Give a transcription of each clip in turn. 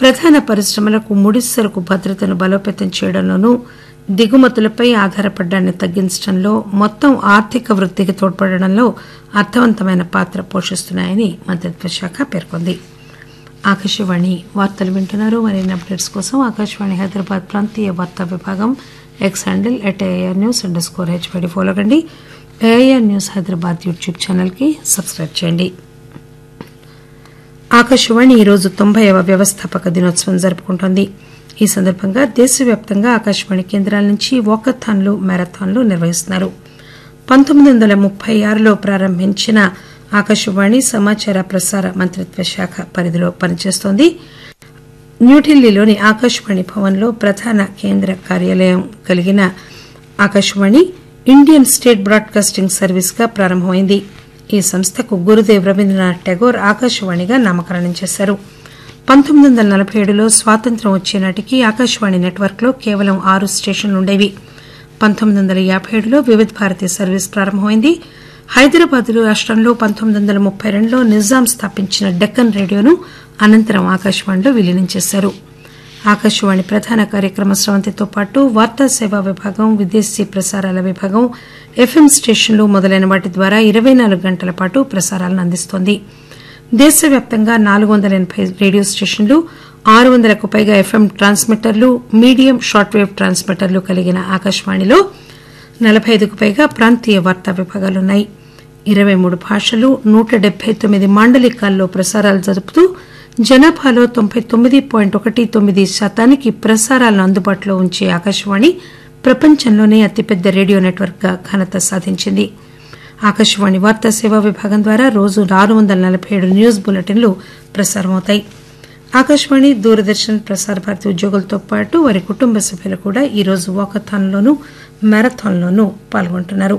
ప్రధాన పరిశ్రమలకు ముడిసరకు భద్రతను బలోపేతం చేయడంలోనూ దిగుమతులపై ఆధారపడ్డాన్ని తగ్గించడంలో మొత్తం ఆర్థిక వృద్దికి తోడ్పడడంలో అర్థవంతమైన పాత్ర పోషిస్తున్నాయని మంత్రిత్వ శాఖ పేర్కొంది ఆకాశవాణి వార్తలు వింటున్నారు మరిన్ని అప్డేట్స్ కోసం ఆకాశవాణి హైదరాబాద్ ప్రాంతీయ వార్తా విభాగం X handle at AIR news underscore HYD follow కండి ఏఆర్ న్యూస్ హైదరాబాద్ యూట్యూబ్ ఛానల్కి సబ్స్క్రైబ్ చేయండి ఆకాశవాణి ఈరోజు తొంభైవ వ్యవస్థాపక దినోత్సవం జరుపుకుంటోంది ఈ సందర్భంగా దేశవ్యాప్తంగా ఆకాశవాణి కేంద్రాల నుంచి వాకథాన్లు మ్యారథాన్లు నిర్వహిస్తున్నారు పంతొమ్మిది వందల ముప్పై ఆరులో ప్రారంభించిన ఆకాశవాణి సమాచార ప్రసార మంత్రిత్వ శాఖ పరిధిలో పనిచేస్తోంది న్యూఢిల్లీలోని ఆకాశవాణి భవన్లో ప్రధాన కేంద్ర కార్యాలయం కలిగిన Akashvani Indian state broadcasting service గా ప్రారంభమైంది ఈ సంస్థకు గురుదేవ్ రవీంద్రనాథ్ ఠాగూర్ ఆకాశవాణిగా నామకరణం చేశారు పంతొమ్మిది వందల నలబై ఏడులో స్వాతంత్ర్యం వచ్చే నాటికి ఆకాశవాణి నెట్వర్క్ లో కేవలం ఆరు స్టేషన్లు ఉండేవి పంతొమ్మిది వందల యాబై ఏడులో వివిధ భారతి సర్వీస్ ప్రారంభమైంది హైదరాబాద్ రాష్టంలో పంతొమ్మిది వందల ముప్పై రెండులో నిజాం స్థాపించిన డెక్కన్ రేడియోను అనంతరం ఆకాశవాణిలో విలీనం చేశారు ఆకాశవాణి ప్రధాన కార్యక్రమ స్రవంతితో పాటు వార్తా సేవా విభాగం విదేశీ ప్రసారాల విభాగం ఎఫ్ఎం స్టేషన్లు మొదలైన వాటి ద్వారా ఇరవై నాలుగు గంటల పాటు ప్రసారాలను అందిస్తోంది దేశవ్యాప్తంగా నాలుగు వందల ఎనబై రేడియో స్టేషన్లు ఆరు వందలకు పైగా ఎఫ్ఎం ట్రాన్స్మిటర్లు మీడియం షార్ట్ వేవ్ ట్రాన్స్మిటర్లు కలిగిన ఆకాశవాణిలో నలబై ఐదుకు పైగా ప్రాంతీయ వార్తా విభాగాలున్నాయి ఇరవై మూడు భాషలు నూట డెబ్బై తొమ్మిది మాండలికాల్లో ప్రసారాలు జరుపుతూ జనాభాలో తొంభై తొమ్మిది పాయింట్ ఒకటి తొమ్మిది శాతానికి ప్రసారాలను అందుబాటులో ఉంచే ఆకాశవాణి ప్రపంచంలోనే అతిపెద్ద రేడియో నెట్వర్క్ గా ఘనత సాధించింది ఆకాశవాణి వార్తా సేవా విభాగం ద్వారా రోజు ఆరు వందల నలబై ఏడు న్యూస్ బులెటిన్లు ప్రసారమవుతాయి ఆకాశవాణి దూరదర్శన్ ప్రసార భారతి ఉద్యోగులతో పాటు వారి కుటుంబ సభ్యులు కూడా ఈరోజు వాకథాన్లోనూ మ్యారథాన్లోనూ పాల్గొంటున్నారు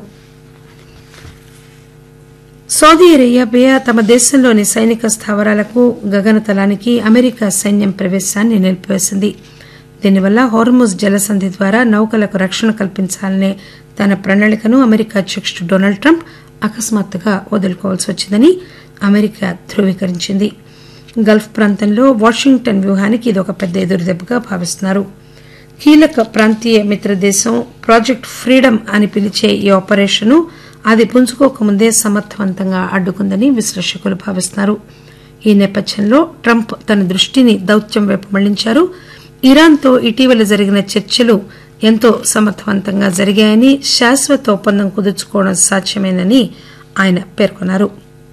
సౌదీ అరేబియా తమ దేశంలోని సైనిక స్థావరాలకు గగనతలానికి అమెరికా సైన్యం ప్రవేశాన్ని నిలిపివేసింది దీనివల్ల హోర్ముజ్ జలసంధి ద్వారా నౌకలకు రక్షణ కల్పించాలనే తన ప్రణాళికను అమెరికా అధ్యకుడు డొనాల్డ్ ట్రంప్ అకస్మాత్తుగా వదులుకోవాల్సి వచ్చిందని అమెరికా ధృవీకరించింది గల్ఫ్ ప్రాంతంలో వాషింగ్టన్ వ్యూహానికి ఇది ఒక పెద్ద ఎదురుదెబ్బగా భావిస్తున్నారు కీలక ప్రాంతీయ మిత్రదేశం ప్రాజెక్ట్ ఫ్రీడమ్ అని పిలిచే ఈ ఆపరేషన్ను అది పుంజుకోకముందే సమర్థవంతంగా అడ్డుకుందని విశ్లేషకులు భావిస్తున్నారు ఈ నేపథ్యంలో ట్రంప్ తన దృష్టిని దౌత్యం వైపు మళ్లించారు ఇరాన్తో ఇటీవల జరిగిన చర్చలు ఎంతో సమర్థవంతంగా జరిగాయని శాశ్వత ఒప్పందం కుదుర్చుకోవడం సాధ్యమేనని ఆయన పేర్కొన్నారు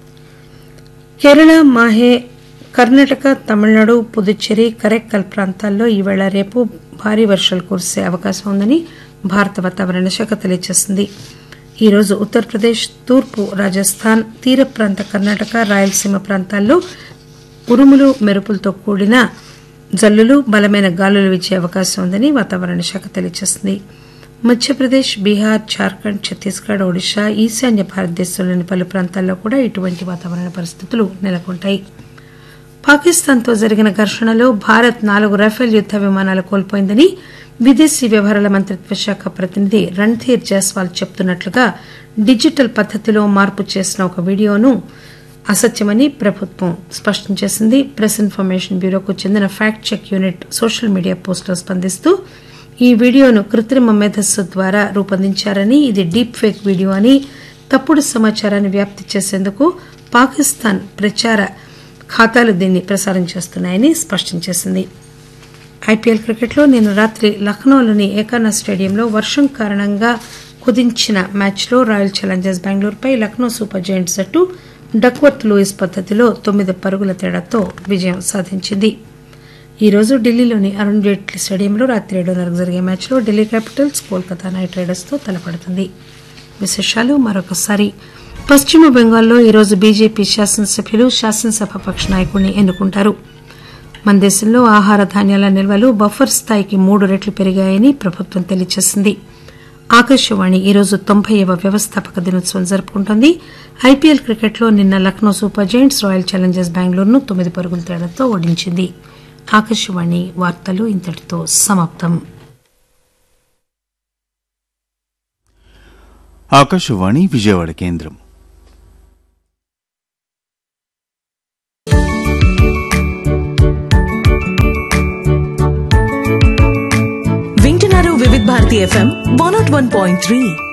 కేరళ మాహే కర్ణాటక తమిళనాడు పుదుచ్చేరి కరైక్కల్ ప్రాంతాల్లో ఈవేళ రేపు భారీ వర్షాలు కురిసే అవకాశం ఉందని భారత వాతావరణ శాఖ తెలియజేసింది ఈరోజు ఉత్తరప్రదేశ్ తూర్పు రాజస్థాన్ తీర ప్రాంత కర్ణాటక రాయలసీమ ప్రాంతాల్లో ఉరుములు మెరుపులతో కూడిన జల్లులు బలమైన గాలులు వీచే అవకాశం ఉందని వాతావరణ శాఖ తెలియజేసింది మధ్యప్రదేశ్ బీహార్ జార్ఖండ్ ఛత్తీస్గఢ్ ఒడిశా ఈశాన్య భారతదేశంలోని పలు ప్రాంతాల్లో కూడా ఇటువంటి వాతావరణ పరిస్థితులు నెలకొంటాయి పాకిస్తాన్తో జరిగిన ఘర్షణలో భారత్ నాలుగు రఫేల్ యుద్ద విమానాలు కోల్పోయిందని విదేశీ వ్యవహారాల మంత్రిత్వ శాఖ ప్రతినిధి రణ్ధీర్ జైస్వాల్ చెబుతున్నట్లుగా డిజిటల్ పద్దతిలో మార్పు చేసిన ఒక వీడియోను అసత్యమని ప్రభుత్వం స్పష్టం చేసింది ప్రెస్ ఇన్ఫర్మేషన్ బ్యూరోకు చెందిన fact check unit social media పోస్టులో స్పందిస్తూ ఈ వీడియోను కృత్రిమ మేధస్సు ద్వారా రూపొందించారని ఇది డీప్ ఫేక్ వీడియో అని తప్పుడు సమాచారాన్ని వ్యాప్తి చేసేందుకు పాకిస్తాన్ ప్రచార ఖాతాలు దీన్ని ప్రసారం చేస్తున్నాయని స్పష్టం చేసింది ఐపీఎల్ క్రికెట్లో నిన్న రాత్రి లక్నోలోని ఏకానా స్టేడియంలో వర్షం కారణంగా కుదించిన మ్యాచ్లో రాయల్ ఛాలెంజర్స్ బెంగళూరుపై లక్నో సూపర్ జైంట్స్ జట్టు డక్వర్త్ లూయిస్ పద్దతిలో తొమ్మిది పరుగుల తేడాతో విజయం సాధించింది ఈ రోజు ఢిల్లీలోని అరుణ్ జైట్లీ స్టేడియంలో రాత్రి ఏడున్నరకు జరిగే మ్యాచ్లో ఢిల్లీ క్యాపిటల్స్ కోల్కతా నైట్ రైడర్స్తో తలపడుతుంది విశేషాలు మరొకసారి పశ్చిమ బెంగాల్లో ఈరోజు బీజేపీ శాసనసభ్యులు శాసనసభ పక్ష నాయకుడిని ఎన్నుకుంటారు మన దేశంలో ఆహార ధాన్యాల నిల్వలు బఫర్ స్థాయికి మూడు రెట్లు పెరిగాయని ప్రభుత్వం తెలియజేసింది ఆకాశవాణి ఈరోజు తొంభైవ వ్యవస్థాపక దినోత్సవం జరుపుకుంటోంది ఐపీఎల్ క్రికెట్లో నిన్న Lucknow Super Giants Royal Challengers బెంగళూరును తొమ్మిది పరుగుల తేడాతో ఓడించింది ఆకాశవాణి వార్తలు ఇంతటితో సమాప్తం ఆకాశవాణి విజయవాడ కేంద్రం City FM 101.3.